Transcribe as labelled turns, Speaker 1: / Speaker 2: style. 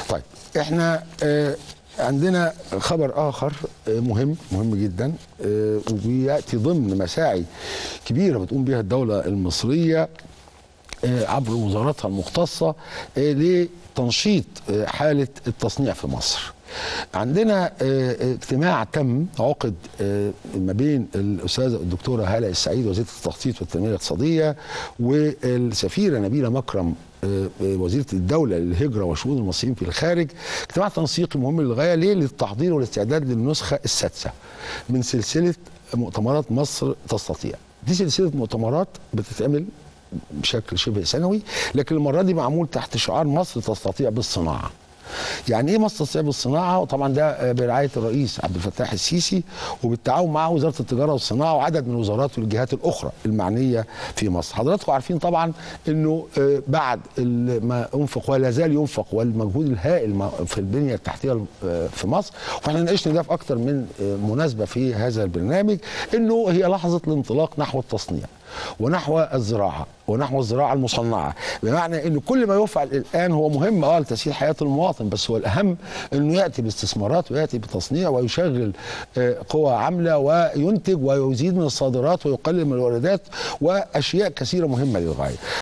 Speaker 1: طيب احنا آه عندنا خبر اخر آه مهم مهم جدا آه وبياتي ضمن مساعي كبيره بتقوم بها الدوله المصريه آه عبر وزاراتها المختصه آه لتنشيط آه حاله التصنيع في مصر. عندنا آه، اجتماع تم عقد آه، ما بين الاستاذه الدكتوره هاله السعيد وزيره التخطيط والتنميه الاقتصاديه والسفيره نبيله مكرم آه، وزيره الدوله للهجره وشؤون المصريين في الخارج اجتماع تنسيقي مهم للغايه ليه للتحضير والاستعداد للنسخه السادسه من سلسله مؤتمرات مصر تستطيع دي سلسله مؤتمرات بتتعمل بشكل شبه سنوي لكن المره دي معمول تحت شعار مصر تستطيع بالصناعه يعني ايه مصر تستطيع بالصناعه وطبعا ده برعايه الرئيس عبد الفتاح السيسي وبالتعاون مع وزاره التجاره والصناعه وعدد من الوزارات والجهات الاخرى المعنيه في مصر حضراتكم عارفين طبعا انه آه، بعد ال- ما انفق ولا زال ينفق والمجهود الهائل ما- في البنيه التحتيه آه، في مصر واحنا ناقشنا ده في اكثر من آه، مناسبه في هذا البرنامج انه هي لحظه الانطلاق نحو التصنيع ونحو الزراعه ونحو الزراعه المصنعه بمعنى ان كل ما يفعل الان هو مهم اه لتسهيل حياه المواطن بس هو الاهم انه ياتي باستثمارات وياتي بتصنيع ويشغل آه، قوى عامله وينتج ويزيد من الصادرات ويقلل من الواردات واشياء كثيره مهمه للغايه